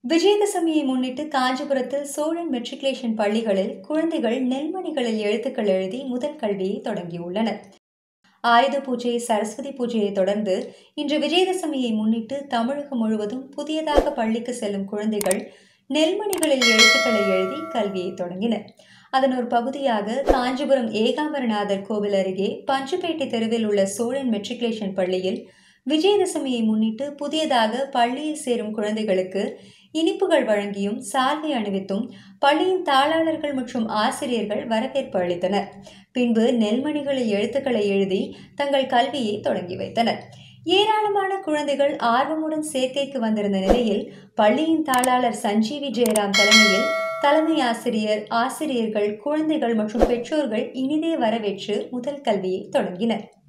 விஜயதசமியை முன்னிட்டு காஞ்சிபுரத்தில் சோழன் மெட்ரிகுலேஷன் பள்ளிகளில் குழந்தைகள் நெல்மணிகளில் எழுத்துக்கள் எழுதி முதல் கல்வியை தொடங்கியுள்ளனர் ஆயுத பூஜை சரஸ்வதி பூஜையை தொடர்ந்து இன்று விஜயதசமியை முன்னிட்டு தமிழகம் முழுவதும் புதியதாக பள்ளிக்கு செல்லும் குழந்தைகள் நெல்மணிகளில் எழுத்துக்களை எழுதி கல்வியை தொடங்கினர் அதன் ஒரு பகுதியாக காஞ்சிபுரம் ஏகாம்பரநாதர் கோவில் அருகே பஞ்சுப்பேட்டை தெருவில் உள்ள சோழன் மெட்ரிகுலேஷன் பள்ளியில் விஜயதசமியை முன்னிட்டு புதியதாக பள்ளியில் சேரும் குழந்தைகளுக்கு இனிப்புகள் வழங்கியும் சால்வை அணிவித்தும் பள்ளியின் தாளாளர்கள் மற்றும் ஆசிரியர்கள் வரவேற்பு அளித்தனர் பின்பு நெல்மணிகளில் எழுத்துக்களை எழுதி தங்கள் கல்வியை தொடங்கி வைத்தனர் ஏராளமான குழந்தைகள் ஆர்வமுடன் சேர்க்கைக்கு வந்திருந்த நிலையில் பள்ளியின் தாளாளர் சஞ்சீவி ஜெயராம் தலைமையில் தலைமை ஆசிரியர் ஆசிரியர்கள் குழந்தைகள் மற்றும் பெற்றோர்கள் இனிதே வரவேற்று முதல் கல்வியை தொடங்கினர்